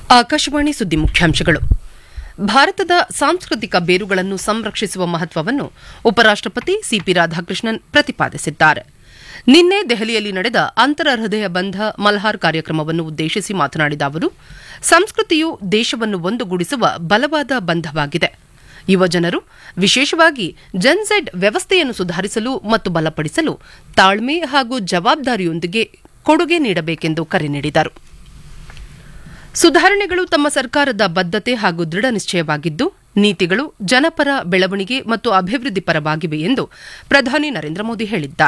ಆಕಾಶವಾಣಿ ಸುದ್ದಿ ಮುಖ್ಯಾಂಶಗಳು ಭಾರತದ ಸಾಂಸ್ಕೃತಿಕ ಬೇರುಗಳನ್ನು ಸಂರಕ್ಷಿಸುವ ಮಹತ್ವವನ್ನು ಉಪರಾಷ್ಟಪತಿ ಸಿಪಿ ರಾಧಾಕೃಷ್ಣನ್ ಪ್ರತಿಪಾದಿಸಿದ್ದಾರೆ ನಿನ್ನೆ ದೆಹಲಿಯಲ್ಲಿ ನಡೆದ ಅಂತರ ಹೃದಯ ಬಂಧ ಮಲ್ಹಾರ್ ಕಾರ್ಯಕ್ರಮವನ್ನು ಉದ್ದೇಶಿಸಿ ಮಾತನಾಡಿದ ಅವರು ಸಂಸ್ಕೃತಿಯು ದೇಶವನ್ನು ಒಂದುಗೂಡಿಸುವ ಬಲವಾದ ಬಂಧವಾಗಿದೆ ಯುವಜನರು ವಿಶೇಷವಾಗಿ ಜೆನ್ಝೆಡ್ ವ್ಯವಸ್ಥೆಯನ್ನು ಸುಧಾರಿಸಲು ಮತ್ತು ಬಲಪಡಿಸಲು ತಾಳ್ಮೆ ಹಾಗೂ ಜವಾಬ್ದಾರಿಯೊಂದಿಗೆ ಕೊಡುಗೆ ನೀಡಬೇಕೆಂದು ಕರೆ ನೀಡಿದರು ಸುಧಾರಣೆಗಳು ತಮ್ಮ ಸರ್ಕಾರದ ಬದ್ಧತೆ ಹಾಗೂ ದೃಢ ನಿಶ್ಚಯವಾಗಿದ್ದು ನೀತಿಗಳು ಜನಪರ ಬೆಳವಣಿಗೆ ಮತ್ತು ಅಭಿವೃದ್ಧಿ ಪರವಾಗಿವೆ ಎಂದು ಪ್ರಧಾನಿ ನರೇಂದ್ರ ಮೋದಿ ಹೇಳಿದ್ದಾರೆ